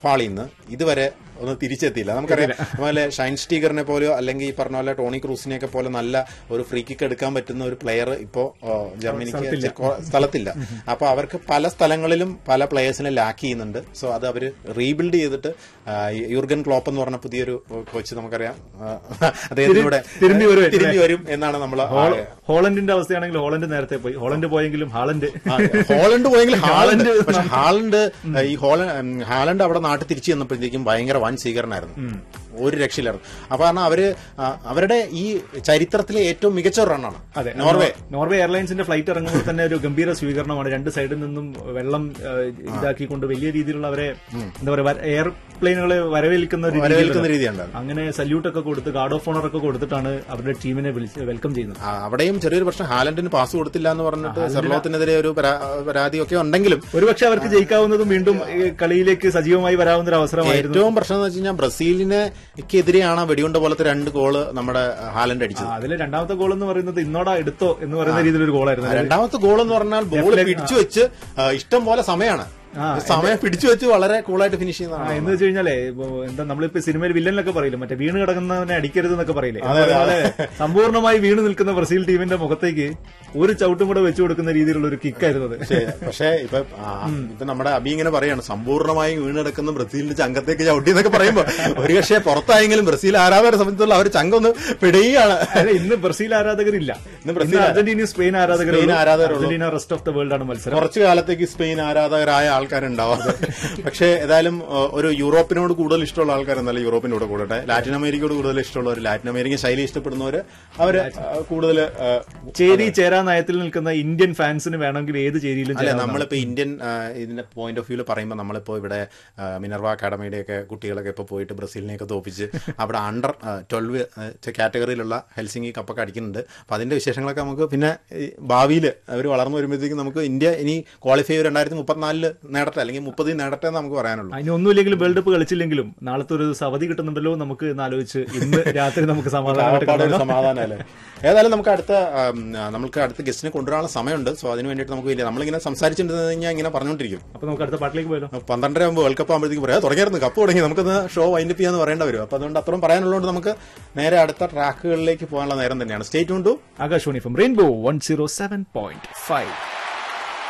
നേപ്പാളിൽ നിന്ന് ഇതുവരെ ഒന്ന് തിരിച്ചെത്തിയില്ല നമുക്കറിയാം അതുപോലെ ഷൈൻ സ്റ്റീഗറിനെ പോലെയോ അല്ലെങ്കിൽ ഈ പറഞ്ഞ പോലെ ടോണി ക്രൂസിനെയൊക്കെ പോലെ നല്ല ഒരു ഫ്രീ കിക്ക് എടുക്കാൻ പറ്റുന്ന ഒരു പ്ലെയർ ഇപ്പോ ആ, ജർമ്മനിക്ക് കൊ- സ്ഥലത്തില്ല അപ്പൊ അവർക്ക് പല സ്ഥലങ്ങളിലും പല പ്ലെയേഴ്സിനെ ലാക്ക് ചെയ്യുന്നുണ്ട് സോ അത് അവര് റീബിൽഡ് ചെയ്തിട്ട് ആ, യൂർഗൻ ക്ലോപ്പ് എന്ന് പറഞ്ഞ പുതിയൊരു കോച്ച് നമുക്കറിയാം ആ, അദ്ദേഹത്തിലൂടെ തിരുമ്പി വരുമായിരിക്കും തിരുമ്പി വരും എന്നാണ് നമ്മൾ ഹോളണ്ടിന്റെ അവസ്ഥയാണെങ്കിൽ ഹോളണ്ട് നേരത്തെ പോയി ഹോളണ്ട് പോയെങ്കിലും ഹാളണ്ട് ഹോളണ്ട് പോയെങ്കിൽ ഹാളണ്ട് പക്ഷെ ഹാളണ്ട് ഈ ഹോളണ്ട് ഹാലണ്ട് അവിടെ നാട്ടിൽ തിരിച്ചു ചെന്നപ്പോഴത്തേക്കും ഭയങ്കര വൻ സ്വീകരണമായിരുന്നു ഒരു രക്ഷയിലായിരുന്നു അപ്പൊ കാരണം അവര് ആ, അവരുടെ ഈ ചരിത്രത്തിലെ ഏറ്റവും മികച്ച ഒരു റണ്ണാണ് അതെ നോർവേ നോർവേ എയർലൈൻസിന്റെ ഫ്ലൈറ്റ് ഇറങ്ങുമ്പോൾ തന്നെ ഒരു ഗംഭീര സ്വീകരണമാണ് രണ്ട് സൈഡിൽ നിന്നും വെള്ളം ആ, ഇതാക്കിക്കൊണ്ട് വലിയ രീതിയിലുള്ള അവരെ എന്താ പറയുക എയർപ്ലെയിനുകളെ വരവേൽക്കുന്ന ഒരു വരവേൽക്കുന്ന രീതിയിലുള്ള- രീതിയുണ്ടായിരുന്നു അങ്ങനെ സല്യൂട്ട് ഒക്കെ കൊടുത്ത് ഗാർഡ് ഓഫ് ഓണർ ഒക്കെ കൊടുത്തിട്ടാണ് അവരുടെ ടീമിനെ വിളിച്ച് വെൽക്കം ചെയ്യുന്നത് ആ, അവിടെയും ചെറിയൊരു പ്രശ്നം ഹാലൻഡിന് പാസ് കൊടുത്തില്ല എന്ന് പറഞ്ഞിട്ട് സെർലോത്തിനെതിരെ ഒരു പരാ- പരാതിയൊക്കെ ഉണ്ടെങ്കിലും ഒരുപക്ഷെ അവർക്ക് ജയിക്കാവുന്നതും വീണ്ടും ഈ കളിയിലേക്ക് സജീവമായി വരാവുന്ന ഒരു അവസരമായിരുന്നു ഏറ്റവും പ്രശ്നം എന്ന് വെച്ച് കഴിഞ്ഞാൽ ബ്രസീലിനെക്കെതിരെയാണ് വെടിയുണ്ട പോലത്തെ രണ്ട് ഗോള് നമ്മുടെ ഹാലൻഡ് അടിച്ചത് അതിലെ രണ്ടാമത്തെ ഗോൾ എന്ന് പറയുന്നത് ഇന്നോടാ എടുത്തോ എന്ന് പറയുന്ന രീതിയിലൊരു ഗോളായിരുന്നു രണ്ടാമത്തെ ഗോൾ എന്ന് പറഞ്ഞാൽ ബോൾ പിടിച്ചു വെച്ച് ആ, ഇഷ്ടം പോലെ സമയമാണ് സമയം പിടിച്ചു വെച്ച് വളരെ കൂളായിട്ട് ഫിനിഷ് ആ, ചെയ്യുന്നതാണ് എന്ന് വെച്ച് കഴിഞ്ഞാലേ ഇപ്പൊ എന്താ നമ്മളിപ്പോ സിനിമയിൽ വില്ലനിലൊക്കെ പറയില്ലേ മറ്റേ വീണ് കിടക്കുന്നവനെ അടിക്കരുത് എന്നൊക്കെ പറയില്ലേ അതുപോലെ സമ്പൂർണ്ണമായി വീണ് നിൽക്കുന്ന ബ്രസീൽ ടീമിന്റെ മുഖത്തേക്ക് ഒരു ചവിട്ടും കൂടെ വെച്ചു കൊടുക്കുന്ന രീതിയിലുള്ള ഒരു കിക്കായിരുന്നു അത് പക്ഷേ പക്ഷേ ഇപ്പൊ ആ, ഇപ്പൊ നമ്മുടെ അബി ഇങ്ങനെ പറയാണ് സമ്പൂർണ്ണമായി വീണെടുക്കുന്ന ബ്രസീലിന്റെ ചങ്കത്തേക്ക് ചവിട്ടി എന്നൊക്കെ പറയുമ്പോ ഒരു പക്ഷേ പുറത്തായെങ്കിലും ബ്രസീൽ ആരാധകരെ സംബന്ധിച്ചുള്ള അവർ ചങ്കൊന്ന് പിടിയുകയാണ് അല്ല, ഇന്ന് ബ്രസീൽ ആരാധകരില്ല ഇന്ന് ബ്രസീൽ ഇന്ന് അർജന്റീനയും സ്പെയിൻ ആരാധകർ സ്പെയിൻ ആരാധകരുള്ളൂ. Argentina rest of the world ആണ് മത്സരം കുറച്ചു കാലത്തേക്ക് സ്പെയിൻ ആരാധകരായ ആൾക്കാരുണ്ടാവും പക്ഷേ ഏതായാലും ഏഹ്, ഒരു യൂറോപ്പിനോട് കൂടുതൽ ഇഷ്ടമുള്ള ആൾക്കാർ എന്നല്ല യൂറോപ്പിനോട് കൂടട്ടെ ലാറ്റിൻ അമേരിക്കയോട് കൂടുതൽ ഇഷ്ടമുള്ളവർ ലാറ്റിൻ അമേരിക്കൻ ശൈലി ഇഷ്ടപ്പെടുന്നവര് അവര് കൂടുതൽ ചേരി ചേരാ നയത്തിൽ നിൽക്കുന്ന ഇന്ത്യൻ ഫാൻസിന് വേണമെങ്കിൽ ഏത് ചേരിയിലും അല്ല ചേരാം നമ്മളിപ്പോ ഇന്ത്യൻ ആ, ഇതിന്റെ പോയിന്റ് ഓഫ് വ്യൂല് പറയുമ്പോൾ നമ്മളിപ്പോ ഇവിടെ ആ, മിനർവ അക്കാഡമിയുടെ ഒക്കെ കുട്ടികളൊക്കെ ഇപ്പൊ പോയിട്ട് ബ്രസീലിനെയൊക്കെ തോപ്പിച്ച് അവിടെ അണ്ടർ ട്വൽവ് കാറ്റഗറിയിലുള്ള ഹെൽസിംഗി കപ്പൊക്കെ അടിക്കുന്നുണ്ട് അപ്പൊ അതിന്റെ വിശേഷങ്ങളൊക്കെ നമുക്ക് പിന്നെ ഭാവിയിൽ അവർ വളർന്നു വരുമ്പോഴത്തേക്കും നമുക്ക് ഇന്ത്യ ഇനി ക്വാളിഫൈ രണ്ടായിരത്തി മുപ്പത്തിനാലില് നേടട്ടെ അല്ലെങ്കിൽ മുപ്പതിൽ നേടട്ടെ എന്ന് നമുക്ക് പറയാനുള്ളൂ അതിന് ഒന്നുമില്ലെങ്കിലും വേൾഡ് കപ്പ് കളിച്ചില്ലെങ്കിലും നാളത്തെ ഒരു ദിവസം അവധി കിട്ടുന്നുണ്ടല്ലോ നമുക്ക് എന്ന് ആലോചിച്ച് ഇന്ന് രാത്രി നമുക്ക് സമാധാനമായിട്ട് ആകപ്പാടെ ഒരു കിടക്കാം. സമാധാനമല്ലേ ഏതായാലും നമുക്ക് അടുത്ത ആം, ആ, നമുക്ക് അടുത്ത ഗസ്റ്റിനെ കൊണ്ടുവരാനുള്ള സമയമുണ്ട് സോ അതിന് വേണ്ടിയിട്ട് നമുക്ക് ഇല്ല നമ്മളിങ്ങനെ സംസാരിച്ചിട്ട് കഴിഞ്ഞാൽ ഇങ്ങനെ പറഞ്ഞുകൊണ്ടിരിക്കും അപ്പൊ നമുക്ക് അടുത്ത പാട്ടിലേക്ക് പോയാലോ പന്ത്രണ്ടര ആകുമ്പോൾ വേൾഡ് കപ്പ് ആകുമ്പോഴത്തേക്ക് പറയാം തുടങ്ങിയായിരുന്നു കപ്പ് തുടങ്ങി നമുക്കൊന്ന് ഷോ വൈൻഡപ്പ് ചെയ്യാന്ന് പറയേണ്ട വരും അപ്പൊ അതുകൊണ്ട് അത്രയും പറയാനുള്ളതുകൊണ്ട് നമുക്ക് നേരെ അടുത്ത ട്രാക്കുകളിലേക്ക് പോകാനുള്ള നേരം തന്നെയാണ് state to Akashvani from Rainbow one zero seven point five